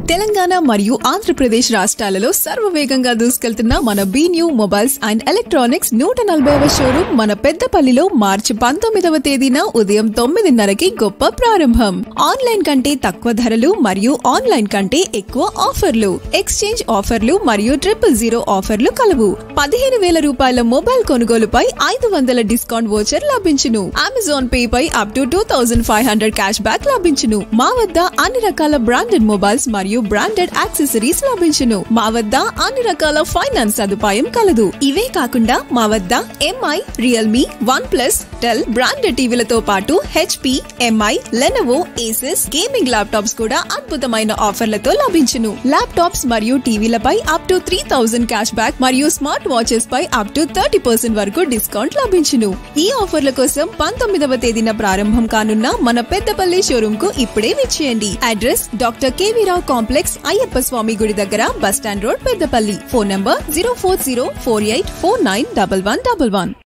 తెలంగాణ మరియు ఆంధ్రప్రదేశ్ రాష్ట్రాలలో సర్వవేగంగా దూసుకెళ్తున్న మన B new mobiles and electronics నూట నలభైవ షోరూమ్ మన పెద్దపల్లిలో మార్చి పంతొమ్మిదవ తేదీన ఉదయం తొమ్మిదిన్నరకి గొప్ప ప్రారంభం ఆన్లైన్ కంటే తక్కువ ధరలు మరియు ఆన్లైన్ కంటే ఎక్కువ ఆఫర్లు ఎక్స్చేంజ్ ఆఫర్లు మరియు ట్రిపుల్ జీరో ఆఫర్లు కలవు పదిహేను వేల రూపాయల మొబైల్ కొనుగోలుపై ఐదు వందల డిస్కౌంట్ వోచర్ లభించును అమెజాన్ పే పై up to two thousand five hundred cash back లభించును మా వద్ద అన్ని రకాల బ్రాండెడ్ మొబైల్స్ మరియు బ్రాండెడ్ యాక్సెసరీస్ లభించును మా వద్ద అన్ని రకాల ఫైనాన్స్ సదుపాయం కలదు ఇవే కాకుండా మా వద్ద MI realme OnePlus Dell branded టీవీలతో పాటు HP MI Lenovo Asus gaming laptops కూడా అద్భుతమైన ఆఫర్లతో లభించును ల్యాప్టాప్స్ మరియు టీవీలపై up to three thousand cash back మరియు స్మార్ట్ వాచెస్ పై అప్ టు థర్టీ పర్సెంట్ వరకు డిస్కౌంట్ లభించును ఈ ఆఫర్ల కోసం పంతొమ్మిదవ తేదీన ప్రారంభం కానున్న మన పెద్దపల్లి షోరూమ్ కు ఇప్పుడే విచ్చేయండి address doctor KV Rao complex Ayyappa Swamy గుడి దగ్గర bus stand road Peddapalli phone number zero four zero four eight four nine double one double one